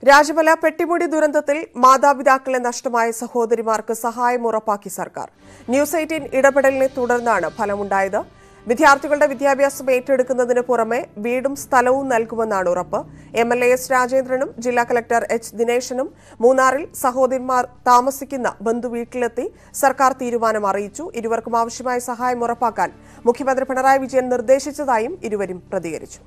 രാജമല പെട്ടിമുടി ദുരന്തത്തിൽ മാതാപിതാക്കളെ നഷ്ടമായ സഹോദരിമാർക്ക് സഹായം ഉറപ്പാക്കി സർക്കാർ ന്യൂസ് എയ്റ്റീൻ ഇടപെടലിനെ തുടർന്നാണ് ഫലമുണ്ടായത് വിദ്യാർത്ഥികളുടെ വിദ്യാഭ്യാസം ഏറ്റെടുക്കുന്നതിന് പുറമെ വീടും സ്ഥലവും നൽകുമെന്നാണ് ഉറപ്പ് എം എൽ എ എസ് രാജേന്ദ്രനും ജില്ലാ കലക്ടർ എച്ച് ദിനേശനും മൂന്നാറിൽ സഹോദരിമാർ താമസിക്കുന്ന ബന്ധുവീട്ടിലെത്തി സർക്കാർ തീരുമാനം അറിയിച്ചു ഇരുവർക്കും ആവശ്യമായ സഹായം ഉറപ്പാക്കാൻ മുഖ്യമന്ത്രി പിണറായി വിജയൻ നിർദ്ദേശിച്ചതായും ഇരുവരും പ്രതികരിച്ചു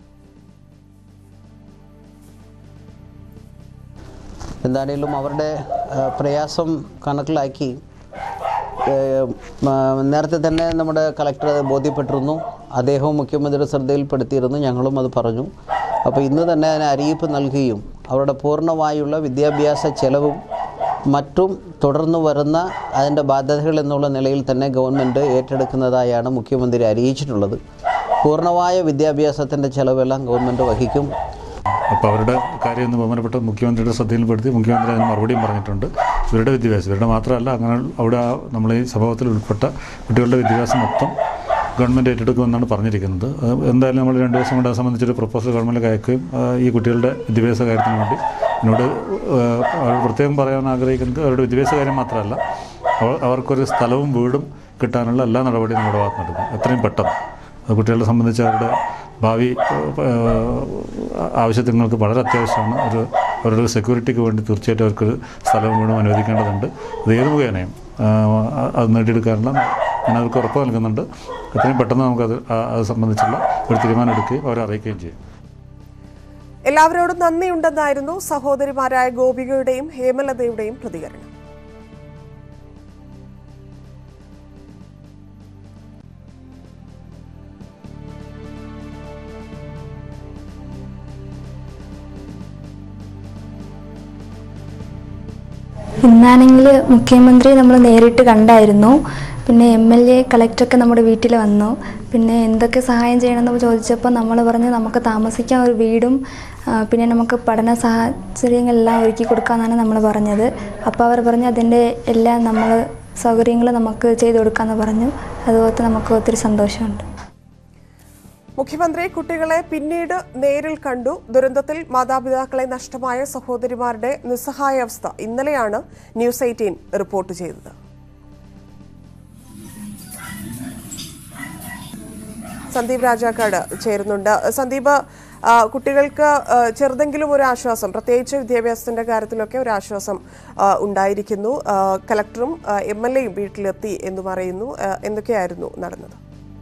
എന്താണേലും അവരുടെ ആ, പ്രയാസം കണക്കിലാക്കി ഏ, മ, നേരത്തെ തന്നെ നമ്മുടെ കളക്ടർ അത് ബോധ്യപ്പെട്ടിരുന്നു അദ്ദേഹവും മുഖ്യമന്ത്രിയുടെ ശ്രദ്ധയിൽപ്പെടുത്തിയിരുന്നു ഞങ്ങളും അത് പറഞ്ഞു അപ്പോൾ ഇന്ന് തന്നെ അതിന് അറിയിപ്പ് നൽകുകയും അവരുടെ പൂർണ്ണമായുള്ള വിദ്യാഭ്യാസ ചെലവും മറ്റും തുടർന്നു വരുന്ന അതിൻ്റെ ബാധ്യതകൾ എന്നുള്ള നിലയിൽ തന്നെ ഗവൺമെൻറ് ഏറ്റെടുക്കുന്നതായാണ് മുഖ്യമന്ത്രി അറിയിച്ചിട്ടുള്ളത് പൂർണ്ണമായ വിദ്യാഭ്യാസത്തിൻ്റെ ചെലവെല്ലാം ഗവൺമെൻറ് വഹിക്കും അപ്പോൾ അവരുടെ കാര്യം ഒന്ന് ബഹുമാനപ്പെട്ട മുഖ്യമന്ത്രിയുടെ ശ്രദ്ധയിൽപ്പെടുത്തി മുഖ്യമന്ത്രി അതിന് മറുപടിയും പറഞ്ഞിട്ടുണ്ട് ഇവരുടെ വിദ്യാഭ്യാസം ഇവരുടെ മാത്രമല്ല അങ്ങനെ അവിടെ ആ നമ്മൾ ഈ സംഭവത്തിൽ ഉൾപ്പെട്ട കുട്ടികളുടെ വിദ്യാഭ്യാസം മൊത്തം ഗവൺമെൻറ് ഏറ്റെടുക്കുമെന്നാണ് പറഞ്ഞിരിക്കുന്നത് അത് എന്തായാലും നമ്മൾ രണ്ട് ദിവസം കൊണ്ട് അത് സംബന്ധിച്ചൊരു പ്രപ്പോസൽ ഗവൺമെൻറ് അയക്കുകയും ആ, ഈ കുട്ടികളുടെ വിദ്യാഭ്യാസ കാര്യത്തിന് വേണ്ടി എന്നോട് അവർ പ്രത്യേകം പറയാൻ ആഗ്രഹിക്കുന്നത് അവരുടെ വിദ്യാഭ്യാസ കാര്യം മാത്രമല്ല അവ- അവർക്കൊരു സ്ഥലവും വീടും കിട്ടാനുള്ള എല്ലാ നടപടിയും നമ്മുടെ ഭാഗത്ത് നടക്കും എത്രയും പെട്ടെന്ന് അത് കുട്ടികളെ സംബന്ധിച്ച് അവരുടെ ഭാവി ഏഹ്, ആവശ്യങ്ങൾക്ക് വളരെ അത്യാവശ്യമാണ് ഒരു അവരുടെ സെക്യൂരിറ്റിക്ക് വേണ്ടി തീർച്ചയായിട്ടും അവർക്കൊരു സ്ഥലവും വീടും അനുവദിക്കേണ്ടതുണ്ട് അത് ഏത് മുഖേനയും ആഹ്, അത് നേടിയെടുക്കാനുള്ള ഞാൻ അവർക്ക് ഉറപ്പ് നൽകുന്നുണ്ട് എത്രയും പെട്ടെന്ന് നമുക്കത് ആ- അത് സംബന്ധിച്ചുള്ള ഒരു തീരുമാനം എടുക്കുകയും അവരെ അറിയിക്കുകയും ചെയ്യും എല്ലാവരോടും നന്ദിയുണ്ടെന്നായിരുന്നു സഹോദരിമാരായ ഗോപികയുടെയും ഹേമലതയുടെയും പ്രതികരണം ഇന്നാണെങ്കിൽ മുഖ്യമന്ത്രി നമ്മൾ നേരിട്ട് കണ്ടായിരുന്നു പിന്നെ എം എൽ എ കളക്ടറൊക്കെ നമ്മുടെ വീട്ടിൽ വന്നു പിന്നെ എന്തൊക്കെ സഹായം ചെയ്യണമെന്ന് ചോദിച്ചപ്പോൾ നമ്മൾ പറഞ്ഞു നമുക്ക് താമസിക്കാൻ ഒരു വീടും ആ, പിന്നെ നമുക്ക് പഠന സാഹചര്യങ്ങളെല്ലാം ഒരുക്കി കൊടുക്കാമെന്നാണ് നമ്മൾ പറഞ്ഞത് അപ്പോൾ അവർ പറഞ്ഞു അതിൻ്റെ എല്ലാ നമ്മൾ സൗകര്യങ്ങൾ നമുക്ക് ചെയ്തു കൊടുക്കാമെന്ന് പറഞ്ഞു അതുപോലെ നമുക്ക് ഒത്തിരി സന്തോഷമുണ്ട് മുഖ്യമന്ത്രി കുട്ടികളെ പിന്നീട് നേരിൽ കണ്ടു ദുരന്തത്തിൽ മാതാപിതാക്കളെ നഷ്ടമായ സഹോദരിമാരുടെ നിസ്സഹായാവസ്ഥ ഇന്നലെയാണ് ന്യൂസ് എയ്റ്റീൻ റിപ്പോർട്ട് ചെയ്തത് സന്ദീപ് രാജാക്കാട് ചേരുന്നുണ്ട് സന്ദീപ് ആ, കുട്ടികൾക്ക് ആ, ചെറുതെങ്കിലും ഒരു ആശ്വാസം പ്രത്യേകിച്ച് വിദ്യാഭ്യാസത്തിന്റെ കാര്യത്തിലൊക്കെ ഒരു ആശ്വാസം ആ, ഉണ്ടായിരിക്കുന്നു ആ, കലക്ടറും എം എൽ എയും വീട്ടിലെത്തി എന്ന് പറയുന്നു ആ, എന്തൊക്കെയായിരുന്നു നടന്നത്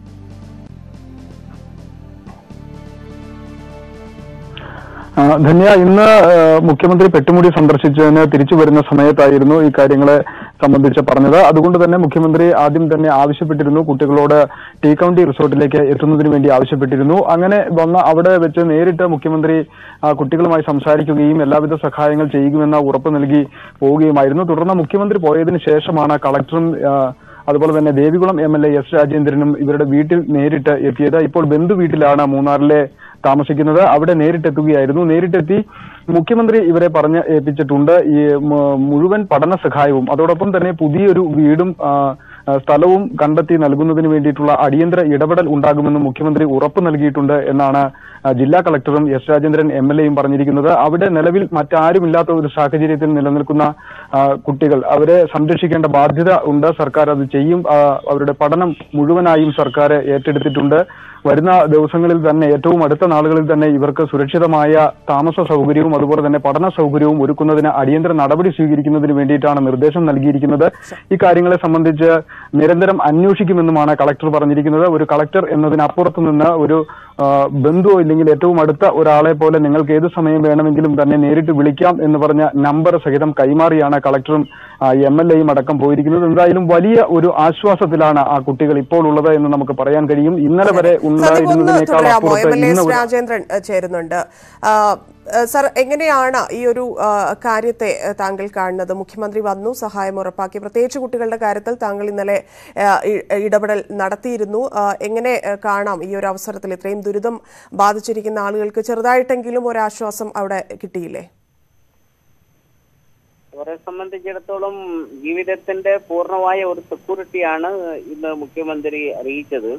ആ, ധന്യ ഇന്ന് ആ, മുഖ്യമന്ത്രി പെട്ടുമുടി സന്ദർശിച്ചതിന് തിരിച്ചു വരുന്ന സമയത്തായിരുന്നു ഈ കാര്യങ്ങളെ സംബന്ധിച്ച് പറഞ്ഞത് അതുകൊണ്ട് തന്നെ മുഖ്യമന്ത്രി ആദ്യം തന്നെ ആവശ്യപ്പെട്ടിരുന്നു കുട്ടികളോട് ടീ കൗണ്ടി റിസോർട്ടിലേക്ക് എത്തുന്നതിന് വേണ്ടി ആവശ്യപ്പെട്ടിരുന്നു അങ്ങനെ വന്ന അവിടെ വെച്ച് നേരിട്ട് മുഖ്യമന്ത്രി ആ, കുട്ടികളുമായി സംസാരിക്കുകയും എല്ലാവിധ സഹായങ്ങൾ ചെയ്യുമെന്ന ഉറപ്പ് നൽകി പോവുകയുമായിരുന്നു തുടർന്ന് മുഖ്യമന്ത്രി പോയതിനു ശേഷമാണ് കളക്ടറും ആ, അതുപോലെ തന്നെ Devikulam M L A S രാജേന്ദ്രനും ഇവരുടെ വീട്ടിൽ നേരിട്ട് എത്തിയത് ഇപ്പോൾ ബന്ധു വീട്ടിലാണ് മൂന്നാറിലെ താമസിക്കുന്നത് അവിടെ നേരിട്ടെത്തുകയായിരുന്നു നേരിട്ടെത്തി മുഖ്യമന്ത്രി ഇവരെ പറഞ്ഞ് ഏൽപ്പിച്ചിട്ടുണ്ട് ഈ മ- മുഴുവൻ പഠന സഹായവും അതോടൊപ്പം തന്നെ പുതിയൊരു വീടും ആ, ആ, സ്ഥലവും കണ്ടെത്തി നൽകുന്നതിന് വേണ്ടിയിട്ടുള്ള അടിയന്തര ഇടപെടൽ ഉണ്ടാകുമെന്ന് മുഖ്യമന്ത്രി ഉറപ്പ് നൽകിയിട്ടുണ്ട് എന്നാണ് ആ, ജില്ലാ കളക്ടറും എസ് രാജേന്ദ്രൻ എം എൽ എയും പറഞ്ഞിരിക്കുന്നത് അവിടെ നിലവിൽ മറ്റാരുമില്ലാത്ത ഒരു സാഹചര്യത്തിൽ നിലനിൽക്കുന്ന ആ, കുട്ടികൾ അവരെ സംരക്ഷിക്കേണ്ട ബാധ്യത ഉണ്ട് സർക്കാർ അത് ചെയ്യും ആ, അവരുടെ പഠനം മുഴുവനായും സർക്കാർ ഏറ്റെടുത്തിട്ടുണ്ട് വരുന്ന ദിവസങ്ങളിൽ തന്നെ ഏറ്റവും അടുത്ത നാളുകളിൽ തന്നെ ഇവർക്ക് സുരക്ഷിതമായ താമസ സൗകര്യവും അതുപോലെ തന്നെ പഠന സൗകര്യവും ഒരുക്കുന്നതിന് അടിയന്തര നടപടി സ്വീകരിക്കുന്നതിന് വേണ്ടിയിട്ടാണ് നിർദ്ദേശം നൽകിയിരിക്കുന്നത് ഈ കാര്യങ്ങളെ സംബന്ധിച്ച് നിരന്തരം അന്വേഷിക്കുമെന്നുമാണ് കളക്ടർ പറഞ്ഞിരിക്കുന്നത് ഒരു കളക്ടർ എന്നതിനപ്പുറത്ത് നിന്ന് ഒരു ആ, ബന്ധുവോ ഇല്ലെങ്കിൽ ഏറ്റവും അടുത്ത ഒരാളെ പോലെ നിങ്ങൾക്ക് ഏത് സമയം വേണമെങ്കിലും തന്നെ നേരിട്ട് വിളിക്കാം എന്ന് പറഞ്ഞ നമ്പർ സഹിതം കൈമാറിയാണ് കളക്ടറും എം എൽ എയും അടക്കം പോയിരിക്കുന്നത് എന്തായാലും വലിയ ഒരു ആശ്വാസത്തിലാണ് ആ കുട്ടികൾ ഇപ്പോൾ ഉള്ളത് എന്ന് നമുക്ക് പറയാൻ കഴിയും ഇന്നലെ വരെ സന്ദീപ് ഒന്ന് ഉണ്ടായിരുന്നതിനേക്കാൾ തുടരാമോ അപ്പുറത്ത് എം എൽ എ ഇന്ന് എസ് ഒരു രാജേന്ദ്രൻ ഏഹ്, ചേരുന്നുണ്ട് ആ, ഏഹ്, സർ എങ്ങനെയാണ് ഈ ഒരു ആ, കാര്യത്തെ ഏഹ്, താങ്കൾ കാണുന്നത് മുഖ്യമന്ത്രി വന്നു സഹായം ഉറപ്പാക്കി പ്രത്യേകിച്ച് കുട്ടികളുടെ കാര്യത്തിൽ താങ്കൾ ഇന്നലെ ഏഹ്, ഇ- ഇടപെടൽ നടത്തിയിരുന്നു ആ, എങ്ങനെ ഏഹ്, കാണാം ഈ ഒരു അവസരത്തിൽ ഇത്രയും ദുരിതം ബാധിച്ചിരിക്കുന്ന ആളുകൾക്ക് ചെറുതായിട്ടെങ്കിലും ഒരു ആശ്വാസം അവിടെ കിട്ടിയില്ലേ അവരെ സംബന്ധിച്ചിടത്തോളം ജീവിതത്തിന്റെ പൂർണ്ണമായ ഒരു സെക്യൂരിറ്റിയാണ് ഇന്ന് മുഖ്യമന്ത്രി അറിയിച്ചത്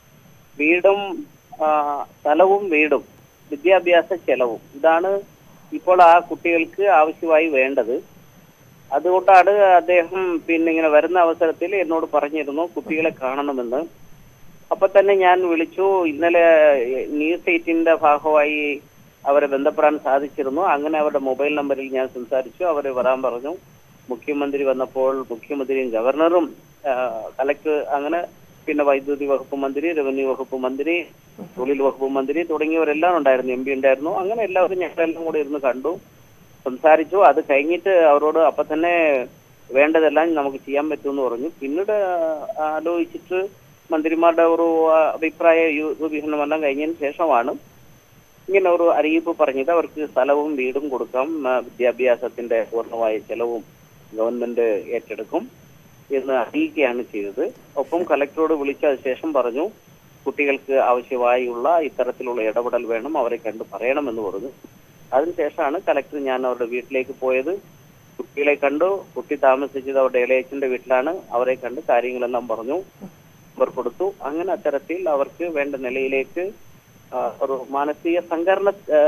വീടും ആ, സ്ഥലവും വീടും വിദ്യാഭ്യാസ ചെലവും ഇതാണ് ഇപ്പോൾ ആ കുട്ടികൾക്ക് ആവശ്യമായി വേണ്ടത് അതുകൊണ്ടാണ് അദ്ദേഹം പിന്നെ ഇങ്ങനെ വരുന്ന അവസരത്തിൽ എന്നോട് പറഞ്ഞിരുന്നു കുട്ടികളെ കാണണമെന്ന് അപ്പൊ തന്നെ ഞാൻ വിളിച്ചു ഇന്നലെ ന്യൂസ് എയ്റ്റിന്റെ ഭാഗമായി അവരെ ബന്ധപ്പെടാൻ സാധിച്ചിരുന്നു അങ്ങനെ അവരുടെ മൊബൈൽ നമ്പറിൽ ഞാൻ സംസാരിച്ചു അവരെ വരാൻ പറഞ്ഞു മുഖ്യമന്ത്രി വന്നപ്പോൾ മുഖ്യമന്ത്രിയും ഗവർണറും കലക്ടർ അങ്ങനെ പിന്നെ വൈദ്യുതി വകുപ്പ് മന്ത്രി റവന്യൂ വകുപ്പ് മന്ത്രി തൊഴിൽ വകുപ്പ് മന്ത്രി തുടങ്ങിയവരെല്ലാം ഉണ്ടായിരുന്നു എം പി ഉണ്ടായിരുന്നു അങ്ങനെ എല്ലാവരും ഞങ്ങളെല്ലാം കൂടെ ഇരുന്ന് കണ്ടു സംസാരിച്ചു അത് കഴിഞ്ഞിട്ട് അവരോട് അപ്പൊ തന്നെ വേണ്ടതെല്ലാം നമുക്ക് ചെയ്യാൻ പറ്റുമെന്ന് പറഞ്ഞു പിന്നീട് ആലോചിച്ചിട്ട് മന്ത്രിമാരുടെ ഒരു ആ, അഭിപ്രായ യു- രൂപീകരണമെല്ലാം കഴിഞ്ഞതിന് ശേഷമാണ് ഇങ്ങനെ ഒരു അറിയിപ്പ് പറഞ്ഞത് അവർക്ക് സ്ഥലവും വീടും കൊടുക്കാം ആ, വിദ്യാഭ്യാസത്തിന്റെ പൂർണ്ണമായ ചെലവും ഗവൺമെന്റ് ഏറ്റെടുക്കും എന്ന് അറിയിക്കുകയാണ് ചെയ്തത് ഒപ്പം കലക്ടറോട് വിളിച്ച ശേഷം പറഞ്ഞു കുട്ടികൾക്ക് ആവശ്യമായുള്ള ഇത്തരത്തിലുള്ള ഇടപെടൽ വേണം അവരെ കണ്ട് പറയണമെന്ന് പറഞ്ഞു അതിനുശേഷമാണ് കലക്ടർ ഞാൻ അവരുടെ വീട്ടിലേക്ക് പോയത് കുട്ടികളെ കണ്ടു കുട്ടി താമസിച്ചത് അവരുടെ ഇളയച്ചന്റെ വീട്ടിലാണ് അവരെ കണ്ട് കാര്യങ്ങളെല്ലാം പറഞ്ഞു അവർ കൊടുത്തു അങ്ങനെ അത്തരത്തിൽ അവർക്ക് വേണ്ട നിലയിലേക്ക് ആ, ഒരു മാനസിക സംഘടന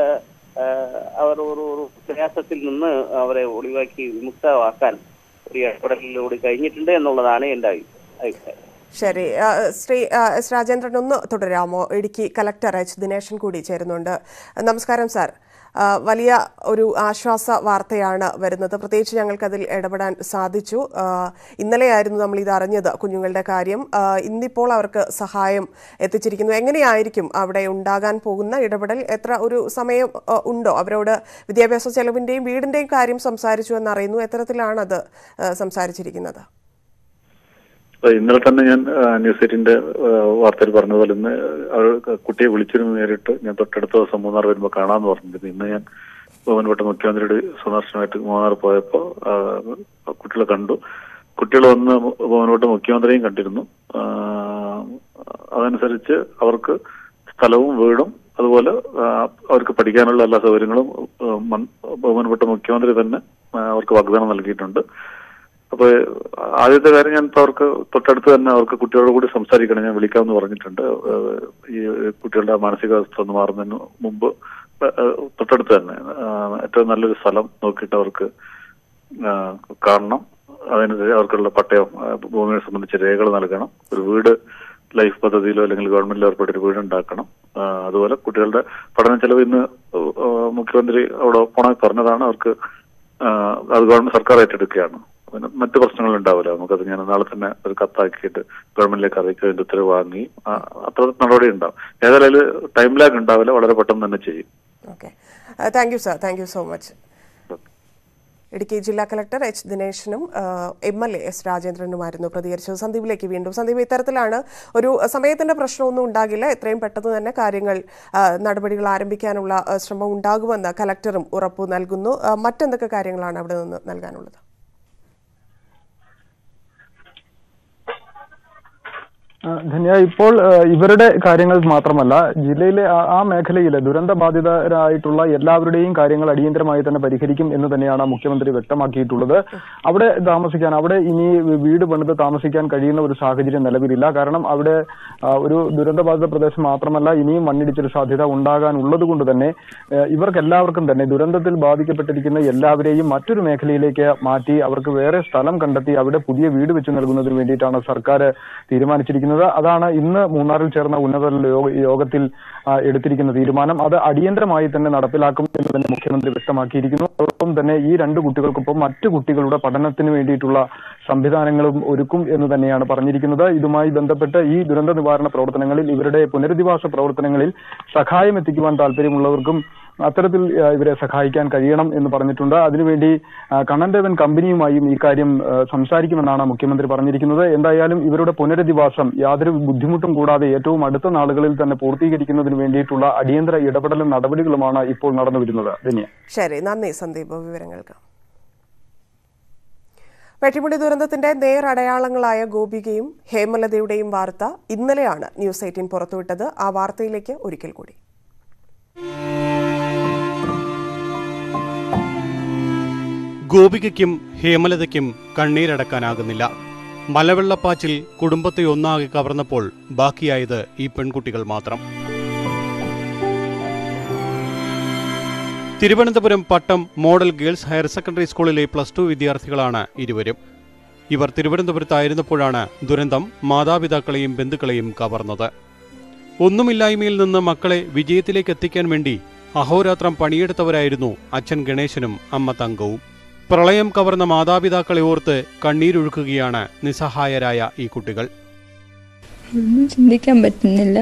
അവർ ഒരു ഒരു പ്രയാസത്തിൽ നിന്ന് അവരെ ഒഴിവാക്കി വിമുക്തമാക്കാൻ ഒരു ഇടപെടലിലൂടെ കഴിഞ്ഞിട്ടുണ്ട് എന്നുള്ളതാണ് എന്റെ അഭി- അഭിപ്രായം ശരി ആ, ശ്രീ ആ, എസ് രാജേന്ദ്രൻ ഒന്ന് തുടരാമോ ഇടുക്കി കലക്ടർ എച്ച് ദിനേശൻ കൂടി ചേരുന്നുണ്ട് നമസ്കാരം സാർ ആ, വലിയ ഒരു ആശ്വാസ വാർത്തയാണ് വരുന്നത് പ്രത്യേകിച്ച് ഞങ്ങൾക്കതിൽ ഇടപെടാൻ സാധിച്ചു ആ, ഇന്നലെയായിരുന്നു നമ്മൾ ഇത് അറിഞ്ഞത് കുഞ്ഞുങ്ങളുടെ കാര്യം ആ, ഇന്നിപ്പോൾ അവർക്ക് സഹായം എത്തിച്ചിരിക്കുന്നു എങ്ങനെയായിരിക്കും അവിടെ ഉണ്ടാകാൻ പോകുന്ന ഇടപെടൽ എത്ര ഒരു സമയം ആ, ഉണ്ടോ അവരോട് വിദ്യാഭ്യാസ ചെലവിന്റെയും വീടിന്റെയും കാര്യം സംസാരിച്ചു എന്നറിയുന്നു എത്തരത്തിലാണ് അത് ആ, സംസാരിച്ചിരിക്കുന്നത് അപ്പൊ ഇന്നലെ തന്നെ ഞാൻ ആ, ന്യൂസ് എയ്റ്റിന്റെ ആ, വാർത്തയിൽ പറഞ്ഞതുപോലെ ഇന്ന് അവർ കുട്ടിയെ വിളിച്ചിരുന്നു നേരിട്ട് ഞാൻ തൊട്ടടുത്ത ദിവസം മൂന്നാർ വരുമ്പോൾ കാണാമെന്ന് പറഞ്ഞിരുന്നു ഇന്ന് ഞാൻ ബഹുമാനപ്പെട്ട മുഖ്യമന്ത്രിയുടെ സന്ദർശനമായിട്ട് മൂന്നാർ പോയപ്പോ ആ, കുട്ടികളെ കണ്ടു കുട്ടികൾ വന്ന് ബഹുമാനപ്പെട്ട മുഖ്യമന്ത്രിയും കണ്ടിരുന്നു ആ, അതനുസരിച്ച് അവർക്ക് സ്ഥലവും വീടും അതുപോലെ ആ, അവർക്ക് പഠിക്കാനുള്ള എല്ലാ സൗകര്യങ്ങളും ആ, മൻ- ബഹുമാനപ്പെട്ട മുഖ്യമന്ത്രി തന്നെ ആ, അവർക്ക് വാഗ്ദാനം നൽകിയിട്ടുണ്ട് അപ്പൊ ആദ്യത്തെ കാര്യം ഞാൻ ഇപ്പൊ അവർക്ക് തൊട്ടടുത്ത് തന്നെ അവർക്ക് കുട്ടികളോട് കൂടി സംസാരിക്കണം ഞാൻ വിളിക്കാമെന്ന് പറഞ്ഞിട്ടുണ്ട് ഏഹ് ഈ കുട്ടികളുടെ മാനസികാവസ്ഥ ഒന്ന് മാറുന്നതിന് മുമ്പ് ഏഹ് തൊട്ടടുത്ത് തന്നെ ആഹ് ഏറ്റവും നല്ലൊരു സ്ഥലം നോക്കിയിട്ട് അവർക്ക് ആഹ് കാണണം അതനുസരിച്ച് അവർക്കുള്ള പട്ടയം ആഹ് ഭൂമിയെ സംബന്ധിച്ച രേഖകൾ നൽകണം ഒരു വീട് ലൈഫ് പദ്ധതിയിലോ അല്ലെങ്കിൽ ഗവൺമെന്റിലോ ഏർപ്പെട്ട ഒരു വീട് ഉണ്ടാക്കണം ആഹ് അതുപോലെ കുട്ടികളുടെ പഠന ചെലവ് ഇന്ന് ആഹ് മുഖ്യമന്ത്രി അവിടെ പോണ പറഞ്ഞതാണ് അവർക്ക് ആഹ് അത് ഗവൺമെന്റ് സർക്കാർ ഏറ്റെടുക്കുകയാണ് പിന്നെ മറ്റു പ്രശ്നങ്ങൾ ഉണ്ടാവില്ല നമുക്കത് ഞാൻ നാളെ തന്നെ ഒരു കത്താക്കിയിട്ട് ഗവൺമെന്റിലേക്ക് അറിയിക്കുക അതിന്റെ ഉത്തരവ് വാങ്ങി ആ, അത്ര നടപടി ഉണ്ടാവും ഏതായാലും ടൈം ലാഗ് ഉണ്ടാവില്ല വളരെ പെട്ടെന്ന് തന്നെ ചെയ്യും okay thank you sir thank you so much Idukki ജില്ലാ കളക്ടർ എച്ച് ദിനേശനും എം എൽ എ എസ് രാജേന്ദ്രനുമായിരുന്നു പ്രതികരിച്ചത് സന്ദീപിലേക്ക് വീണ്ടും സന്ദീപ് ഇത്തരത്തിലാണ് ഒരു സമയത്തിന്റെ പ്രശ്നമൊന്നും ഉണ്ടാകില്ല എത്രയും പെട്ടെന്ന് തന്നെ കാര്യങ്ങൾ ആ, നടപടികൾ ആരംഭിക്കാനുള്ള ആ, ശ്രമം ഉണ്ടാകുമെന്ന് കലക്ടറും ഉറപ്പു നൽകുന്നു ആ, മറ്റെന്തൊക്കെ കാര്യങ്ങളാണ് അവിടെ നിന്ന് നൽകാനുള്ളത് ആ, ധന്യ ഇപ്പോൾ ആ, ഇവരുടെ കാര്യങ്ങൾ മാത്രമല്ല ജില്ലയിലെ ആ- ആ മേഖലയിലെ ദുരന്ത ബാധിതരായിട്ടുള്ള എല്ലാവരുടെയും കാര്യങ്ങൾ അടിയന്തരമായി തന്നെ പരിഹരിക്കും എന്ന് തന്നെയാണ് മുഖ്യമന്ത്രി വ്യക്തമാക്കിയിട്ടുള്ളത് അവിടെ താമസിക്കാൻ അവിടെ ഇനി വീട് പണിത് താമസിക്കാൻ കഴിയുന്ന ഒരു സാഹചര്യം നിലവിലില്ല കാരണം അവിടെ ആ, ഒരു ദുരന്തബാധിത പ്രദേശം മാത്രമല്ല ഇനിയും മണ്ണിടിച്ചിൽ സാധ്യത ഉണ്ടാകാനുള്ളത് കൊണ്ട് തന്നെ ആ, ഇവർക്ക് എല്ലാവർക്കും തന്നെ ദുരന്തത്തിൽ ബാധിക്കപ്പെട്ടിരിക്കുന്ന എല്ലാവരെയും മറ്റൊരു മേഖലയിലേക്ക് മാറ്റി അവർക്ക് വേറെ സ്ഥലം കണ്ടെത്തി അവിടെ പുതിയ വീട് വെച്ച് നൽകുന്നതിന് വേണ്ടിയിട്ടാണ് സർക്കാർ തീരുമാനിച്ചിരിക്കുന്നത് അതാണ് ഇന്ന് മൂന്നാറിൽ ചേർന്ന ഉന്നതതല യോഗ- യോഗത്തിൽ ആ, എടുത്തിരിക്കുന്ന തീരുമാനം അത് അടിയന്തരമായി തന്നെ നടപ്പിലാക്കും എന്ന് തന്നെ മുഖ്യമന്ത്രി വ്യക്തമാക്കിയിരിക്കുന്നു അതോടൊപ്പം തന്നെ ഈ രണ്ട് കുട്ടികൾക്കൊപ്പം മറ്റു കുട്ടികളുടെ പഠനത്തിന് വേണ്ടിയിട്ടുള്ള സംവിധാനങ്ങളും ഒരുക്കും എന്ന് തന്നെയാണ് പറഞ്ഞിരിക്കുന്നത് ഇതുമായി ബന്ധപ്പെട്ട് ഈ ദുരന്ത നിവാരണ പ്രവർത്തനങ്ങളിൽ ഇവരുടെ പുനരധിവാസ പ്രവർത്തനങ്ങളിൽ സഹായം എത്തിക്കുവാൻ താല്പര്യമുള്ളവർക്കും അത്തരത്തിൽ ആ, ഇവരെ സഹായിക്കാൻ കഴിയണം എന്ന് പറഞ്ഞിട്ടുണ്ട് അതിനുവേണ്ടി ആ, കണ്ണൻ ദേവൻ കമ്പനിയുമായും ഈ കാര്യം ആ, സംസാരിക്കുമെന്നാണ് മുഖ്യമന്ത്രി പറഞ്ഞിരിക്കുന്നത് എന്തായാലും ഇവരുടെ പുനരധിവാസം യാതൊരു ബുദ്ധിമുട്ടും കൂടാതെ ഏറ്റവും അടുത്ത നാളുകളിൽ തന്നെ പൂർത്തീകരിക്കുന്നതിന് വേണ്ടിയിട്ടുള്ള അടിയന്തര ഇടപെടലും നടപടികളുമാണ് ഇപ്പോൾ നടന്നു വരുന്നത് ധന്യ ശരി നന്ദി സന്ദീപ് വിവരങ്ങൾക്ക് വെട്ടിമുടി ദുരന്തത്തിന്റെ നേരടയാളങ്ങളായ ഗോപികയും ഹേമലതയുടെയും വാർത്ത ഇന്നലെയാണ് ന്യൂസ് എയ്റ്റീൻ പുറത്തുവിട്ടത് ആ വാർത്തയിലേക്ക് ഒരിക്കൽ കൂടി ഗോപികയ്ക്കും ഹേമലതയ്ക്കും കണ്ണീരടക്കാനാകുന്നില്ല മലവെള്ളപ്പാച്ചിൽ കുടുംബത്തെ ഒന്നാകെ കവർന്നപ്പോൾ ബാക്കിയായത് ഈ പെൺകുട്ടികൾ മാത്രം Thiruvananthapuram Pattom model girls higher secondary സ്കൂളിലെ പ്ലസ് ടു വിദ്യാർത്ഥികളാണ് ഇരുവരും ഇവർ തിരുവനന്തപുരത്തായിരുന്നപ്പോഴാണ് ദുരന്തം മാതാപിതാക്കളെയും ബന്ധുക്കളെയും കവർന്നത് ഒന്നുമില്ലായ്മയിൽ നിന്ന് മക്കളെ വിജയത്തിലേക്ക് എത്തിക്കാൻ വേണ്ടി അഹോരാത്രം പണിയെടുത്തവരായിരുന്നു അച്ഛൻ ഗണേശനും അമ്മ തങ്കവും പ്രളയം കവർന്ന മാതാപിതാക്കളെ ഓർത്ത് കണ്ണീരൊഴുക്കുകയാണ് നിസ്സഹായരായ ഈ കുട്ടികൾ ഒന്നും ചിന്തിക്കാൻ പറ്റുന്നില്ല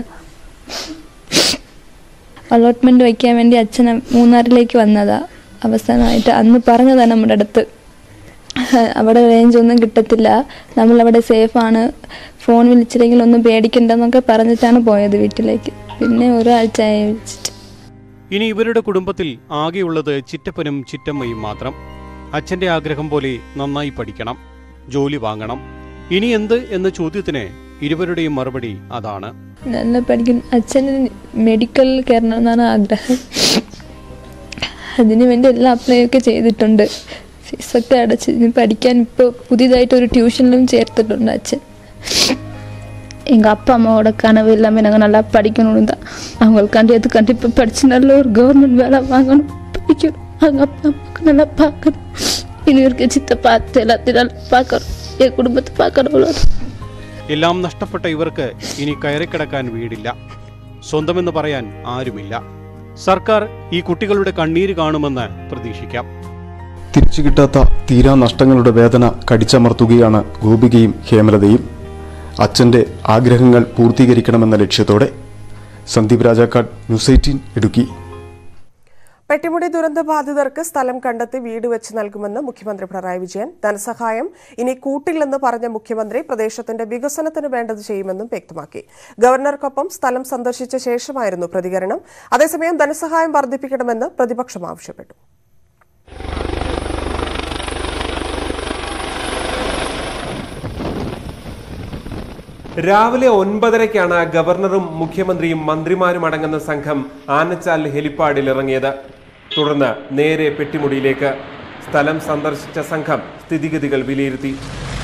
അലോട്ട്മെന്റ് വയ്ക്കാൻ വേണ്ടി അച്ഛൻ മൂന്നാറിലേക്ക് വന്നതാ അവസാനമായിട്ട് അന്ന് പറഞ്ഞതാണ് നമ്മുടെ അടുത്ത് അവിടെ റേഞ്ച് ഒന്നും കിട്ടത്തില്ല നമ്മളവിടെ സേഫാണ് ഫോൺ വിളിച്ചില്ലെങ്കിൽ ഒന്നും പേടിക്കണ്ടെന്നൊക്കെ പറഞ്ഞിട്ടാണ് പോയത് വീട്ടിലേക്ക് പിന്നെ ഒരാഴ്ച ആയി വിളിച്ചിട്ട് ഇനി ഇവരുടെ കുടുംബത്തിൽ ആകെയുള്ളത് ചിറ്റപ്പനും ചിറ്റമ്മയും മാത്രം അച്ഛന്റെ ആഗ്രഹം പോലെ നന്നായി പഠിക്കണം ജോലി വാങ്ങണം ഇനി എന്ത് എന്ന ചോദ്യത്തിന് ഇരുവരുടെയും മറുപടി അതാണ് നല്ല പഠിക്കും അച്ഛന് മെഡിക്കലിൽ കയറണം എന്നാണ് ആഗ്രഹം അതിനു വേണ്ടി എല്ലാം അപ്ലൈ ഒക്കെ ചെയ്തിട്ടുണ്ട് ഫീസൊക്കെ അടച്ച് ഇനി പഠിക്കാൻ ഇപ്പോൾ പുതിയതായിട്ട് ഒരു ട്യൂഷനിലും ചേർത്തിട്ടുണ്ട് അച്ഛൻ எங்கள் அப்பா அம்மாவோட கனவு எல்லாமே நாங்கள் நல்லா படிக்கணும்னு தான் அவங்களுக்காண்டி எதுக்காண்டி இப்போ படித்து நல்ல ஒரு கவர்மெண்ட் வேலை வாங்கணும் படிக்கணும் அவங்க அப்பா அம்மாவுக்கு நல்லா பார்க்கணும் இனி இருக்க சித்தை பார்த்து எல்லாத்தையும் நல்லா பார்க்கணும் என் குடும்பத்தை பார்க்கணும் அவ்வளோதான் എല്ലാം നഷ്ടപ്പെട്ട ഇവർക്ക് ഇനി കയറിക്കിടക്കാൻ വീടില്ല സ്വന്തമെന്ന് പറയാൻ ആരുമില്ല സർക്കാർ ഈ കുട്ടികളുടെ കണ്ണീര് കാണുമെന്ന് പ്രതീക്ഷിക്കാം തിരിച്ചു കിട്ടാത്ത തീരാ നഷ്ടങ്ങളുടെ വേദന കടിച്ചമർത്തുകയാണ് ഗോപികയും ഹേമലതയും അച്ഛൻ്റെ ആഗ്രഹങ്ങൾ പൂർത്തീകരിക്കണമെന്ന ലക്ഷ്യത്തോടെ സന്ദീപ് രാജാക്കാട് ന്യൂസ് എയ്റ്റീൻ ഇടുക്കി പെട്ടിമുടി ദുരന്ത ബാധിതർക്ക് സ്ഥലം കണ്ടെത്തി വീട് വെച്ച് നൽകുമെന്ന് മുഖ്യമന്ത്രി പിണറായി വിജയൻ ധനസഹായം ഇനി കൂട്ടില്ലെന്ന് പറഞ്ഞ മുഖ്യമന്ത്രി പ്രദേശത്തിന്റെ വികസനത്തിന് വേണ്ടത് ചെയ്യുമെന്നും വ്യക്തമാക്കി ഗവർണർക്കൊപ്പം സ്ഥലം സന്ദർശിച്ച ശേഷമായിരുന്നു പ്രതികരണം അതേസമയം ധനസഹായം വർദ്ധിപ്പിക്കണമെന്ന് പ്രതിപക്ഷം ആവശ്യപ്പെട്ടു രാവിലെ ഒൻപതരയ്ക്കാണ് ഗവർണറും മുഖ്യമന്ത്രിയും മന്ത്രിമാരും അടങ്ങുന്ന സംഘം ആനച്ചാൽ ഹെലിപ്പാഡിൽ ഇറങ്ങിയത് തുടർന്ന് നേരെ പെട്ടിമുടിയിലേക്ക് സ്ഥലം സന്ദർശിച്ച സംഘം സ്ഥിതിഗതികൾ വിലയിരുത്തി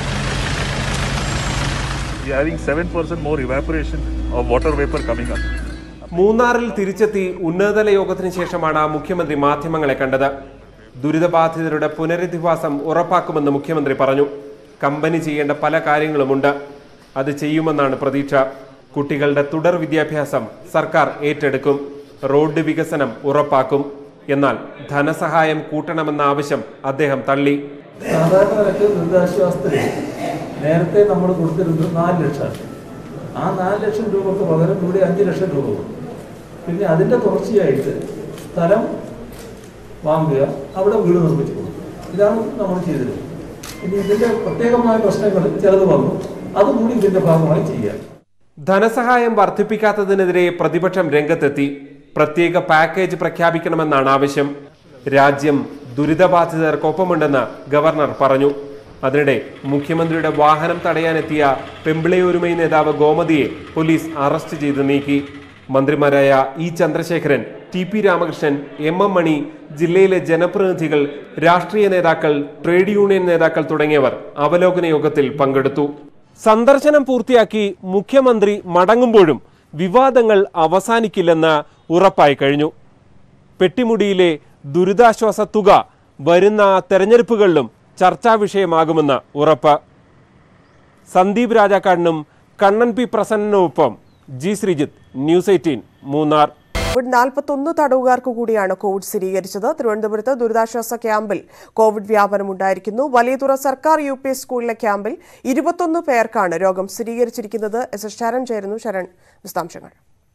We are having 7% more evaporation of water vapor coming up. മൂന്നാറിൽ തിരിച്ചെത്തി ഉന്നതതല യോഗത്തിന് ശേഷമാണ് മുഖ്യമന്ത്രി മാധ്യമങ്ങളെ കണ്ടത് ദുരിതബാധിതരുടെ പുനരധിവാസം ഉറപ്പാക്കുമെന്ന് മുഖ്യമന്ത്രി പറഞ്ഞു കമ്പനി ചെയ്യേണ്ട പല കാര്യങ്ങളുമുണ്ട് അത് ചെയ്യുമെന്നാണ് പ്രതീക്ഷ കുട്ടികളുടെ തുടർ വിദ്യാഭ്യാസം സർക്കാർ ഏറ്റെടുക്കും റോഡ് വികസനം ഉറപ്പാക്കും എന്നാൽ ധനസഹായം കൂട്ടണമെന്ന ആവശ്യം അദ്ദേഹം തള്ളി സാധാരണ നിരക്ക് ദുരിതാശ്വാസത്തിന് നേരത്തെ നമ്മൾ കൊടുത്തിരുന്നത് നാല് ലക്ഷമാണ് ആ നാല് ലക്ഷം രൂപക്ക് പകരം കൂടി അഞ്ച് ലക്ഷം രൂപ കൊടുക്കും പിന്നെ അതിൻ്റെ തുടർച്ചയായിട്ട് സ്ഥലം വാങ്ങുക അവിടെ വീട് നിർമ്മിച്ച് കൊടുക്കുക ഇതാണ് നമ്മൾ ചെയ്തത് ഇനി ഇതിൻ്റെ പ്രത്യേകമായ പ്രശ്നങ്ങൾ ചിലത് വന്നു അതുകൂടി ഇതിൻ്റെ ഭാഗമായി ചെയ്യുക ധനസഹായം വർദ്ധിപ്പിക്കാത്തതിനെതിരെ പ്രതിപക്ഷം രംഗത്തെത്തി പ്രത്യേക പാക്കേജ് പ്രഖ്യാപിക്കണമെന്നാണ് ആവശ്യം രാജ്യം ദുരിതബാധിതർക്കൊപ്പമുണ്ടെന്ന് ഗവർണർ പറഞ്ഞു അതിനിടെ മുഖ്യമന്ത്രിയുടെ വാഹനം തടയാനെത്തിയ പെമ്പിളയൊരുമൈ നേതാവ് ഗോമതിയെ പോലീസ് അറസ്റ്റ് ചെയ്ത് നീക്കി മന്ത്രിമാരായ E Chandrasekharan T P Ramakrishnan M M Mani ജില്ലയിലെ ജനപ്രതിനിധികൾ രാഷ്ട്രീയ നേതാക്കൾ ട്രേഡ് യൂണിയൻ നേതാക്കൾ തുടങ്ങിയവർ അവലോകന യോഗത്തിൽ പങ്കെടുത്തു സന്ദർശനം പൂർത്തിയാക്കി മുഖ്യമന്ത്രി മടങ്ങുമ്പോഴും വിവാദങ്ങൾ അവസാനിക്കില്ലെന്ന് ഉറപ്പായി കഴിഞ്ഞു പെട്ടിമുടിയിലെ ദുരിതാശ്വാസ തുക വരുന്ന തെരഞ്ഞെടുപ്പുകളിലും ചർച്ചാ വിഷയമാകുമെന്ന് ഉറപ്പ് സന്ദീപ് രാജാക്കാടിനും കണ്ണൻ പി പ്രസന്നനുമൊപ്പം G Sreejith news eighteen Munnar Covid നാൽപ്പത്തൊന്ന് തടവുകാർക്ക് കൂടിയാണ് കോവിഡ് സ്ഥിരീകരിച്ചത് തിരുവനന്തപുരത്ത് ദുരിതാശ്വാസ ക്യാമ്പിൽ കോവിഡ് വ്യാപനമുണ്ടായിരിക്കുന്നു വലിയതുറ സർക്കാർ യു പി സ്കൂളിലെ ക്യാമ്പിൽ ഇരുപത്തൊന്ന് പേർക്കാണ് രോഗം സ്ഥിരീകരിച്ചിരിക്കുന്നത് എസ് എസ് ശരൺ ചേരുന്നു ശരൺ വിശദാംശങ്ങൾ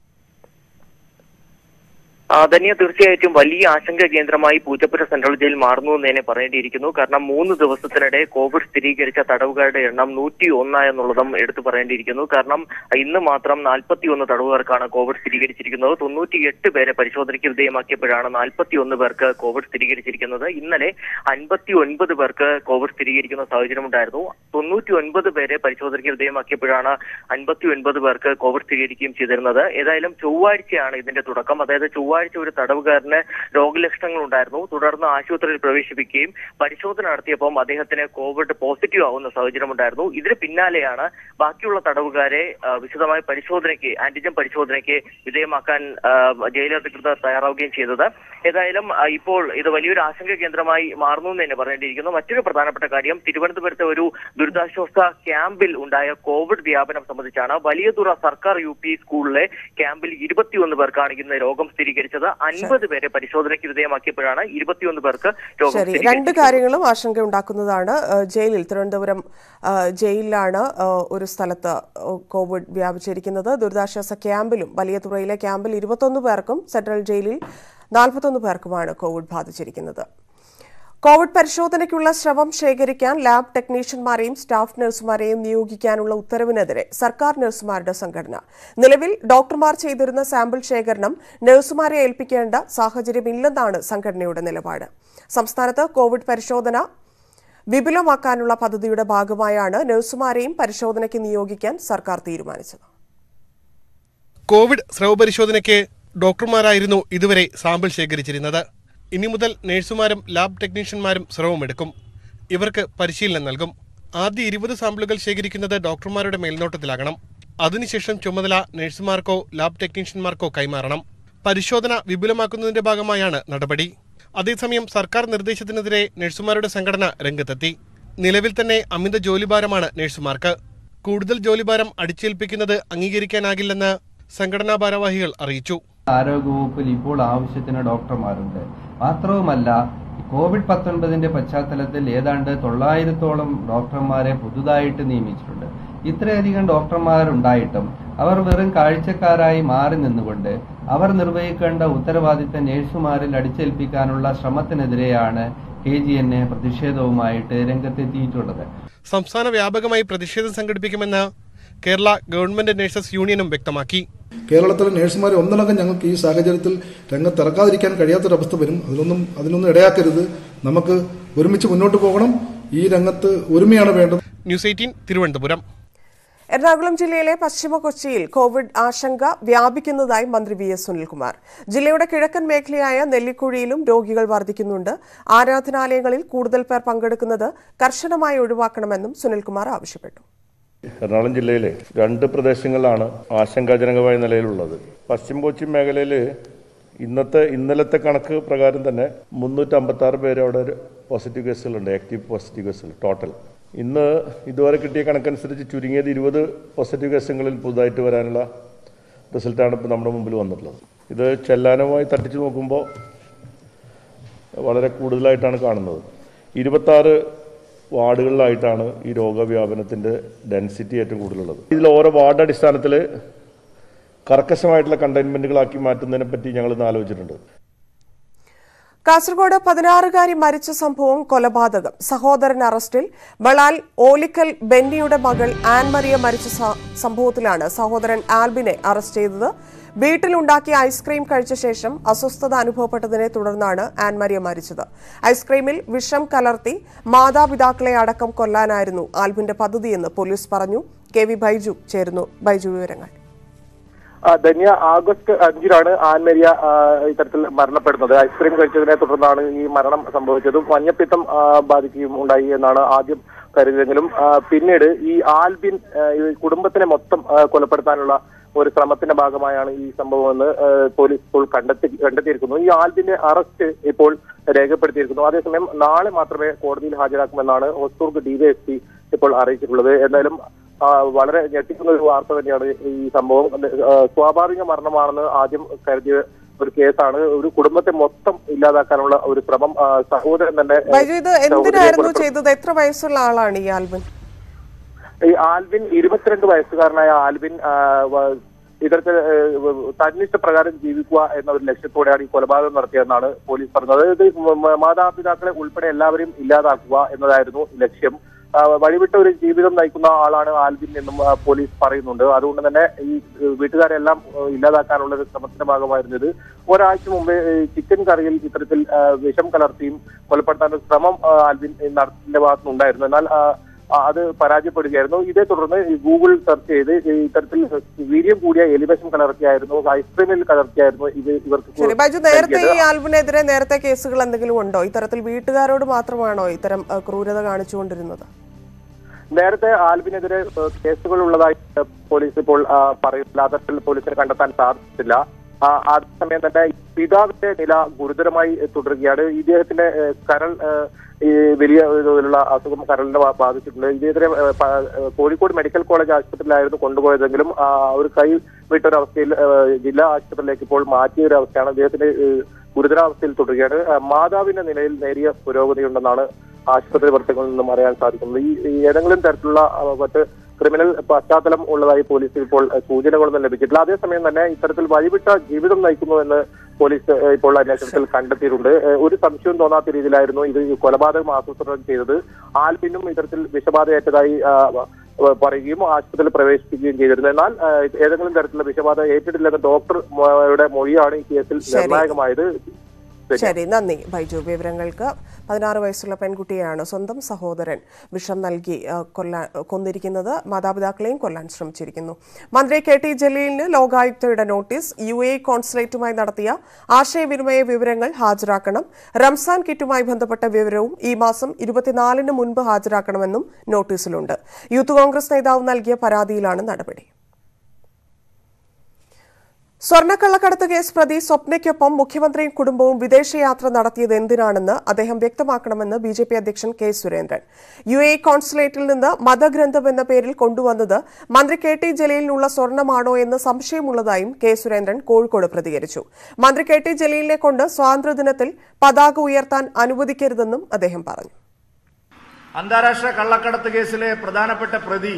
ആ, ധന്യ തീർച്ചയായിട്ടും വലിയ ആശങ്ക കേന്ദ്രമായി പൂജപ്പുര സെൻട്രൽ ജയിൽ മാറുന്നു എന്ന് തന്നെ പറയേണ്ടിയിരിക്കുന്നു കാരണം മൂന്ന് ദിവസത്തിനിടെ കോവിഡ് സ്ഥിരീകരിച്ച തടവുകാരുടെ എണ്ണം നൂറ്റി ഒന്നായെന്നുള്ളതും എടുത്തു പറയേണ്ടിയിരിക്കുന്നു കാരണം ഇന്ന് മാത്രം നാൽപ്പത്തി ഒന്ന് തടവുകാർക്കാണ് കോവിഡ് സ്ഥിരീകരിച്ചിരിക്കുന്നത് തൊണ്ണൂറ്റിയെട്ട് പേരെ പരിശോധനയ്ക്ക് വിധേയമാക്കിയപ്പോഴാണ് നാൽപ്പത്തി ഒന്ന് പേർക്ക് കോവിഡ് സ്ഥിരീകരിച്ചിരിക്കുന്നത് ഇന്നലെ അൻപത്തി ഒൻപത് പേർക്ക് കോവിഡ് സ്ഥിരീകരിക്കുന്ന സാഹചര്യമുണ്ടായിരുന്നു തൊണ്ണൂറ്റി ഒൻപത് പേരെ പരിശോധനയ്ക്ക് വിധേയമാക്കിയപ്പോഴാണ് അൻപത്തി ഒൻപത് പേർക്ക് കോവിഡ് സ്ഥിരീകരിക്കുകയും ചെയ്തിരുന്നത് ഏതായാലും ചൊവ്വാഴ്ചയാണ് ഇതിന്റെ തുടക്കം അതായത് ചൊവ്വാഴ്ച ചൊവ്വാഴ്ച ഒരു തടവുകാരന് രോഗലക്ഷണങ്ങൾ ഉണ്ടായിരുന്നു തുടർന്ന് ആശുപത്രിയിൽ പ്രവേശിപ്പിക്കുകയും പരിശോധന നടത്തിയപ്പോൾ അദ്ദേഹത്തിന് കോവിഡ് പോസിറ്റീവ് ആവുന്ന സാഹചര്യം ഉണ്ടായിരുന്നു ഇതിന് പിന്നാലെയാണ് ബാക്കിയുള്ള തടവുകാരെ ആ, വിശദമായ പരിശോധനയ്ക്ക് ആന്റിജൻ പരിശോധനയ്ക്ക് വിധേയമാക്കാൻ ആ, ജയിൽ അധികൃതർ തയ്യാറാവുകയും ചെയ്തത് ഏതായാലും ആ, ഇപ്പോൾ ഇത് വലിയൊരു ആശങ്ക കേന്ദ്രമായി മാറുന്നു എന്ന് തന്നെ പറയേണ്ടിയിരിക്കുന്നു മറ്റൊരു പ്രധാനപ്പെട്ട കാര്യം തിരുവനന്തപുരത്തെ ഒരു ദുരിതാശ്വാസ ക്യാമ്പിൽ ഉണ്ടായ കോവിഡ് വ്യാപനം സംബന്ധിച്ചാണ് വലിയതുറ സർക്കാർ യു പി സ്കൂളിലെ ക്യാമ്പിൽ ഇരുപത്തിയൊന്ന് പേർക്കാണ് ഇന്ന് രോഗം സ്ഥിരീകരിച്ചത് അൻപത് പേരെ പരിശോധനയ്ക്ക് വിധേയമാക്കിയപ്പോഴാണ് ഇരുപത്തിയൊന്ന് പേർക്ക് രോഗം ശരി രണ്ട് സ്ഥിരീകരിച്ചത് കാര്യങ്ങളും ആശങ്ക ഉണ്ടാക്കുന്നതാണ് ഏഹ് ജയിലിൽ തിരുവനന്തപുരം ഏഹ് ജയിലിലാണ് ഏഹ് ഒരു സ്ഥലത്ത് ഏഹ് കോവിഡ് വ്യാപിച്ചിരിക്കുന്നത് ദുരിതാശ്വാസ ക്യാമ്പിലും വലിയ തുറയിലെ ക്യാമ്പിൽ ഇരുപത്തൊന്ന് പേർക്കും സെൻട്രൽ ജയിലിൽ നാൽപ്പത്തൊന്ന് പേർക്കുമാണ് കോവിഡ് ബാധിച്ചിരിക്കുന്നത് കോവിഡ് പരിശോധനയ്ക്കുള്ള ശ്രവം ശേഖരിക്കാൻ ലാബ് ടെക്നീഷ്യന്മാരെയും സ്റ്റാഫ് നഴ്സുമാരെയും നിയോഗിക്കാനുള്ള ഉത്തരവിനെതിരെ സർക്കാർ നഴ്സുമാരുടെ സംഘടന നിലവിൽ ഡോക്ടർമാർ ചെയ്തിരുന്ന സാമ്പിൾ ശേഖരണം നഴ്സുമാരെ ഏൽപ്പിക്കേണ്ട സാഹചര്യമില്ലെന്നാണ് സംഘടനയുടെ നിലപാട് സംസ്ഥാനത്ത് കോവിഡ് പരിശോധന വിപുലമാക്കാനുള്ള പദ്ധതിയുടെ ഭാഗമായാണ് നഴ്സുമാരെയും പരിശോധനയ്ക്ക് നിയോഗിക്കാൻ സർക്കാർ തീരുമാനിച്ചത് കോവിഡ് സ്രവ പരിശോധനയ്ക്ക് ഡോക്ടർമാരായിരുന്നു ഇതുവരെ സാമ്പിൾ ശേഖരിച്ചിരുന്നത് ഇനി മുതൽ നഴ്സുമാരും ലാബ് ടെക്നീഷ്യന്മാരും സ്രവമെടുക്കും ഇവർക്ക് പരിശീലനം നൽകും ആദ്യ ഇരുപത് സാമ്പിളുകൾ ശേഖരിക്കുന്നത് ഡോക്ടർമാരുടെ മേൽനോട്ടത്തിലാകണം അതിനുശേഷം ചുമതല നഴ്സുമാർക്കോ ലാബ് ടെക്നീഷ്യന്മാർക്കോ കൈമാറണം പരിശോധന വിപുലമാക്കുന്നതിന്റെ ഭാഗമായാണ് നടപടി അതേസമയം സർക്കാർ നിർദ്ദേശത്തിനെതിരെ നഴ്സുമാരുടെ സംഘടന രംഗത്തെത്തി നിലവിൽ തന്നെ അമിത ജോലിഭാരമാണ് നഴ്സുമാർക്ക് കൂടുതൽ ജോലിഭാരം അടിച്ചേൽപ്പിക്കുന്നത് അംഗീകരിക്കാനാകില്ലെന്ന് സംഘടനാ ഭാരവാഹികൾ അറിയിച്ചു ആരോഗ്യവകുപ്പിൽ ഇപ്പോൾ ആവശ്യത്തിന് ഡോക്ടർമാരുണ്ട് മാത്രവുമല്ല കോവിഡ് പത്തൊൻപതിന്റെ പശ്ചാത്തലത്തിൽ ഏതാണ്ട് തൊള്ളായിരത്തോളം ഡോക്ടർമാരെ പുതുതായിട്ട് നിയമിച്ചിട്ടുണ്ട് ഇത്രയധികം ഡോക്ടർമാരുണ്ടായിട്ടും അവർ വെറും കാഴ്ചക്കാരായി മാറി നിന്നുകൊണ്ട് അവർ നിർവഹിക്കേണ്ട ഉത്തരവാദിത്തം നഴ്സുമാരിൽ അടിച്ചേൽപ്പിക്കാനുള്ള ശ്രമത്തിനെതിരെയാണ് കെ ജി എൻ എ പ്രതിഷേധവുമായിട്ട് രംഗത്തെത്തിയിട്ടുള്ളത് സംസ്ഥാന വ്യാപകമായി പ്രതിഷേധം സംഘടിപ്പിക്കുമെന്ന് കേരള ഗവൺമെന്റ് നഴ്സസ് യൂണിയനും വ്യക്തമാക്കി കേരളത്തിലെ നഴ്സുമാരെ ഒന്നടങ്കം ഞങ്ങൾക്ക് ഈ സാഹചര്യത്തിൽ രംഗത്തിറക്കാതിരിക്കാൻ കഴിയാത്തൊരവസ്ഥ വരും അതിനൊന്നും അതിനൊന്നും ഇടയാക്കരുത് നമുക്ക് ഒരുമിച്ച് മുന്നോട്ട് പോകണം ഈ രംഗത്ത് ഒരുമയാണ് വേണ്ടത് ന്യൂസ് എയ്റ്റീൻ തിരുവനന്തപുരം എറണാകുളം ജില്ലയിലെ പശ്ചിമ കൊച്ചിയിൽ കോവിഡ് ആശങ്ക വ്യാപിക്കുന്നതായി മന്ത്രി വി എസ് സുനിൽകുമാർ ജില്ലയുടെ കിഴക്കൻ മേഖലയായ നെല്ലിക്കുഴിയിലും രോഗികൾ വർദ്ധിക്കുന്നുണ്ട് ആരാധനാലയങ്ങളിൽ കൂടുതൽ പേർ പങ്കെടുക്കുന്നത് കർശനമായി ഒഴിവാക്കണമെന്നും സുനിൽകുമാർ ആവശ്യപ്പെട്ടു എറണാകുളം ജില്ലയിലെ രണ്ട് പ്രദേശങ്ങളിലാണ് ആശങ്കാജനകമായ നിലയിലുള്ളത് പശ്ചിമ കൊച്ചി മേഖലയിൽ ഇന്നത്തെ ഇന്നലത്തെ കണക്ക് പ്രകാരം തന്നെ മുന്നൂറ്റി അമ്പത്തി ആറ് പേര് അവിടെ ഒരു പോസിറ്റീവ് കേസുകളുണ്ട് ആക്റ്റീവ് പോസിറ്റീവ് കേസുകൾ ടോട്ടൽ ഇന്ന് ഇതുവരെ കിട്ടിയ കണക്കനുസരിച്ച് ചുരുങ്ങിയത് ഇരുപത് പോസിറ്റീവ് കേസുകളിൽ പുതുതായിട്ട് വരാനുള്ള റിസൾട്ടാണ് ഇപ്പോൾ നമ്മുടെ മുമ്പിൽ വന്നിട്ടുള്ളത് ഇത് ചെല്ലാനുമായി തട്ടിച്ചു നോക്കുമ്പോൾ വളരെ കൂടുതലായിട്ടാണ് കാണുന്നത് ഇരുപത്താറ് വാർഡുകളിലായിട്ടാണ് ഈ രോഗവ്യാപനത്തിൻ്റെ ഡെൻസിറ്റി ഏറ്റവും കൂടുതലുള്ളത് ഇതിൽ ഓരോ വാർഡ് അടിസ്ഥാനത്തിൽ കർക്കശമായിട്ടുള്ള കണ്ടെയ്ൻമെൻറ്റുകളാക്കി മാറ്റുന്നതിനെ പറ്റി ഞങ്ങൾ ഇന്ന് ആലോചിച്ചിട്ടുണ്ട് കാസർഗോഡ് പതിനാറുകാരി മരിച്ച സംഭവം കൊലപാതകം സഹോദരൻ അറസ്റ്റിൽ ബളാൽ ഓലിക്കൽ ബെന്നിയുടെ മകൾ ആൻമറിയ മരിച്ച സ- സംഭവത്തിലാണ് സഹോദരൻ ആൽബിനെ അറസ്റ്റ് ചെയ്തത് വീട്ടിലുണ്ടാക്കിയ ഐസ്ക്രീം കഴിച്ച ശേഷം അസ്വസ്ഥത അനുഭവപ്പെട്ടതിനെ തുടർന്നാണ് ആൻമറിയ മരിച്ചത് ഐസ്ക്രീമിൽ വിഷം കലർത്തി മാതാപിതാക്കളെ അടക്കം കൊല്ലാനായിരുന്നു ആൽബിന്റെ പദ്ധതിയെന്ന് പോലീസ് പറഞ്ഞു കെ വി ബൈജു ചേരുന്നു ബൈജു വിവരങ്ങൾ ആ, ധന്യ ആഗസ്റ്റ് അഞ്ചിനാണ് ആൻമരിയ ആ, ഇത്തരത്തിൽ മരണപ്പെടുന്നത് ഐസ്ക്രീം കഴിച്ചതിനെ തുടർന്നാണ് ഈ മരണം സംഭവിച്ചതും മഞ്ഞപ്പിത്തം ആ, ബാധിക്കുകയും ഉണ്ടായി എന്നാണ് ആദ്യം കരുതിയെങ്കിലും ആ, പിന്നീട് ഈ ആൽബിൻ ആ, ഈ കുടുംബത്തിനെ മൊത്തം ആ, കൊലപ്പെടുത്താനുള്ള ഒരു ശ്രമത്തിന്റെ ഭാഗമായാണ് ഈ സംഭവമെന്ന് ആ, പോലീസ് ഇപ്പോൾ കണ്ടെത്തി കണ്ടെത്തിയിരിക്കുന്നു ഈ ആൽബിന്റെ അറസ്റ്റ് ഇപ്പോൾ രേഖപ്പെടുത്തിയിരിക്കുന്നു അതേസമയം നാളെ മാത്രമേ കോടതിയിൽ ഹാജരാക്കുമെന്നാണ് ഹൊസ്തൂർക്ക് ഡിവൈഎസ്പി ഇപ്പോൾ അറിയിച്ചിട്ടുള്ളത് എന്തായാലും ആ, വളരെ ഞെട്ടിക്കുന്ന ഒരു വാർത്ത തന്നെയാണ് ഈ സംഭവം ആ, സ്വാഭാവിക മരണമാണെന്ന് ആദ്യം കരുതിയ ഒരു കേസാണ് ഒരു കുടുംബത്തെ മൊത്തം ഇല്ലാതാക്കാനുള്ള ഒരു ശ്രമം ആ, സഹോദരൻ തന്നെ ആ, ബൈജു ഇത് സഹോദരിയെ എന്തിനായിരുന്നു കൊലപ്പെടുത്തി. ചെയ്തത് എത്ര വയസ്സുള്ള ആളാണ് ഈ ആൽബിൻ ഈ ആൽവിൻ ഇരുപത്തിരണ്ട് വയസ്സുകാരനായ ആൽവിൻ ആ, വ- ഇത്തരത്തിൽ തന്നിഷ്ട പ്രകാരം ജീവിക്കുക എന്ന ഒരു ലക്ഷ്യത്തോടെയാണ് ഈ കൊലപാതകം നടത്തിയതെന്നാണ് പോലീസ് പറഞ്ഞത് ഇത് മ- മാതാപിതാക്കളെ ഉൾപ്പെടെ എല്ലാവരെയും ഇല്ലാതാക്കുക എന്നതായിരുന്നു ലക്ഷ്യം ആ, വഴിവിട്ട ഒരു ജീവിതം നയിക്കുന്ന ആളാണ് ആൽവിൻ എന്നും ആ, പോലീസ് പറയുന്നുണ്ട് അതുകൊണ്ട് തന്നെ ഈ ഏഹ്, വീട്ടുകാരെല്ലാം ഏഹ്, ഇല്ലാതാക്കാനുള്ള ഒരു ശ്രമത്തിന്റെ ഭാഗമായിരുന്നു ഇത് ഒരാഴ്ച മുമ്പേ ഏഹ്, ചിക്കൻ കറിയിൽ ഇത്തരത്തിൽ ആ, വിഷം കലർത്തിയും കൊലപ്പെടുത്താൻ ഒരു ശ്രമം ആ, ആൽവിൻ നടത്തിന്റെ ഭാഗത്തുനിന്നുണ്ടായിരുന്നു എന്നാൽ ആ, ആ, അത് പരാജയപ്പെടുകയായിരുന്നു ഇതേ തുടർന്ന് ഈ ഗൂഗിൾ സെർച്ച് ചെയ്ത് ഈ ഇത്തരത്തിൽ വീര്യം കൂടിയ എലിവേഷൻ കലർത്തിയായിരുന്നു ഐസ്ക്രീമിൽ കലർത്തിയായിരുന്നു ഇത് ഇവർക്ക് ശരി ബൈജു നേരത്തെ ഈ നൽകിയത്. ആൽബിനെതിരെ നേരത്തെ കേസുകൾ എന്തെങ്കിലും ഉണ്ടോ ഇത്തരത്തിൽ വീട്ടുകാരോട് മാത്രമാണോ ഇത്തരം ഏഹ്, ക്രൂരത കാണിച്ചുകൊണ്ടിരുന്നത് നേരത്തെ ആൽബിനെതിരെ ഏഹ്, കേസുകൾ ഉള്ളതായി ഏഹ്, പോലീസ് ഇപ്പോൾ ആ, പറയുന്നില്ല അത്തരത്തിൽ പോലീസിന് കണ്ടെത്താൻ സാധിച്ചില്ല ആ, അതേസമയം തന്നെ പിതാവിന്റെ നില ഗുരുതരമായി തുടരുകയാണ് ഇദ്ദേഹത്തിന്റെ ഏഹ്, കരൾ ഏഹ്, ഈ വലിയ തോതിലുള്ള അസുഖം കരളിനെ ബാ- ബാധിച്ചിട്ടുണ്ട് ഇദ്ദേഹത്തിനെ ഏഹ്, പ- ഏഹ്, കോഴിക്കോട് മെഡിക്കൽ കോളേജ് ആശുപത്രിയിലായിരുന്നു കൊണ്ടുപോയതെങ്കിലും ആ, ഒരു കൈ വിട്ടൊരവസ്ഥയിൽ ഏഹ്, ജില്ലാ ആശുപത്രിയിലേക്ക് ഇപ്പോൾ മാറ്റിയ ഒരു അവസ്ഥയാണ് അദ്ദേഹത്തിന്റെ ഏഹ്, ഗുരുതരാവസ്ഥയിൽ തുടരുകയാണ് ആ, മാതാവിന്റെ നിലയിൽ നേരിയ പുരോഗതിയുണ്ടെന്നാണ് ആശുപത്രി വൃത്തങ്ങളിൽ നിന്നും അറിയാൻ സാധിക്കുന്നത് ഈ ഈ ഏതെങ്കിലും തരത്തിലുള്ള ആ, മറ്റ് ക്രിമിനൽ പശ്ചാത്തലം ഉള്ളതായി പോലീസ് ഇപ്പോൾ ആ, സൂചനകളൊന്നും ലഭിച്ചിട്ടില്ല അതേസമയം തന്നെ ഇത്തരത്തിൽ വഴിവിട്ട ജീവിതം നയിക്കുന്നു എന്ന് പോലീസ് ആ, ഇപ്പോൾ അന്വേഷണത്തിൽ കണ്ടെത്തിയിട്ടുണ്ട് ആ, ഒരു സംശയവും തോന്നാത്ത രീതിയിലായിരുന്നു ഇത് ഈ കൊലപാതകം ആസൂത്രണം ചെയ്തത് ആൽബിനും ഇത്തരത്തിൽ വിഷബാധയേറ്റതായി ആ, വ- പറയുകയും ആശുപത്രിയിൽ പ്രവേശിപ്പിക്കുകയും ചെയ്തിരുന്നു എന്നാൽ ആ, ഏതെങ്കിലും തരത്തിലുള്ള വിഷബാധ ഏറ്റിട്ടില്ലെന്ന ഡോക്ടറുടെ മൊഴിയാണ് ഈ കേസിൽ ശരി. നിർണായകമായത് ശരി നന്ദി ബൈജു വിവരങ്ങൾക്ക് പതിനാറ് വയസ്സുള്ള പെൺകുട്ടിയെയാണ് സ്വന്തം സഹോദരൻ വിഷം നൽകി ആ, കൊല്ലാൻ കൊന്നിരിക്കുന്നത് മാതാപിതാക്കളെയും കൊല്ലാൻ ശ്രമിച്ചിരിക്കുന്നു മന്ത്രി കെ ടി ജലീലിന് ലോകായുക്തയുടെ നോട്ടീസ് യു എ കോൺസുലേറ്റുമായി നടത്തിയ ആശയവിനിമയ വിവരങ്ങൾ ഹാജരാക്കണം റംസാൻ കിറ്റുമായി ബന്ധപ്പെട്ട വിവരവും ഈ മാസം ഇരുപത്തിനാലിന് മുൻപ് ഹാജരാക്കണമെന്നും നോട്ടീസിലുണ്ട് യൂത്ത് കോൺഗ്രസ് നേതാവ് നൽകിയ പരാതിയിലാണ് നടപടി സ്വർണ്ണക്കള്ളക്കടത്ത് കേസ് പ്രതി സ്വപ്നയ്ക്കൊപ്പം മുഖ്യമന്ത്രിയും കുടുംബവും വിദേശയാത്ര നടത്തിയത് എന്തിനാണെന്ന് അദ്ദേഹം വ്യക്തമാക്കണമെന്ന് ബി ജെ പി അധ്യക്ഷൻ കെ സുരേന്ദ്രൻ യു എ കോൺസുലേറ്റിൽ നിന്ന് മതഗ്രന്ഥം എന്ന പേരിൽ കൊണ്ടുവന്നത് മന്ത്രി കെ ടി ജലീലിനുള്ള സ്വർണമാണോ എന്ന് സംശയമുള്ളതായും കെ സുരേന്ദ്രൻ കോഴിക്കോട് പ്രതികരിച്ചു മന്ത്രി കെ ടി ജലീലിനെ കൊണ്ട് സ്വാതന്ത്ര്യദിനത്തിൽ പതാക ഉയർത്താൻ അനുവദിക്കരുതെന്നും അദ്ദേഹം പറഞ്ഞു അന്താരാഷ്ട്ര കള്ളക്കടത്ത് കേസിലെ പ്രധാനപ്പെട്ട പ്രതി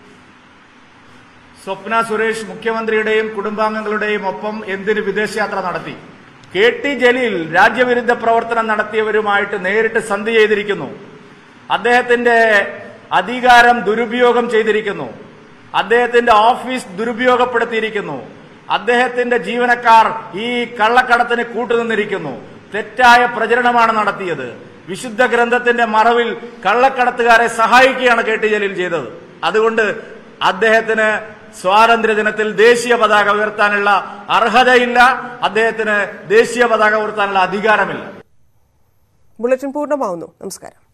സ്വപ്ന സുരേഷ് മുഖ്യമന്ത്രിയുടെയും കുടുംബാംഗങ്ങളുടെയും ഒപ്പം എന്തിന് വിദേശയാത്ര നടത്തി കെ ടി ജലീൽ രാജ്യവിരുദ്ധ പ്രവർത്തനം നടത്തിയവരുമായിട്ട് നേരിട്ട് സന്ധി ചെയ്തിരിക്കുന്നു അദ്ദേഹത്തിന്റെ അധികാരം ദുരുപയോഗം ചെയ്തിരിക്കുന്നു അദ്ദേഹത്തിന്റെ ഓഫീസ് ദുരുപയോഗപ്പെടുത്തിയിരിക്കുന്നു അദ്ദേഹത്തിന്റെ ജീവനക്കാർ ഈ കള്ളക്കടത്തിന് കൂട്ടുനിന്നിരിക്കുന്നു തെറ്റായ പ്രചരണമാണ് നടത്തിയത് വിശുദ്ധ ഗ്രന്ഥത്തിന്റെ മറവിൽ കള്ളക്കടത്തുകാരെ സഹായിക്കുകയാണ് കെ ടി ജലീൽ ചെയ്തത് അതുകൊണ്ട് അദ്ദേഹത്തിന് സ്വാതന്ത്ര്യ ദിനത്തിൽ ദേശീയ പതാക ഉയർത്താനുള്ള അർഹതയില്ല അദ്ദേഹത്തിന് ദേശീയ പതാക ഉയർത്താനുള്ള അധികാരമില്ല ബുള്ളറ്റിൻ പൂർണ്ണമാവുന്നു നമസ്കാരം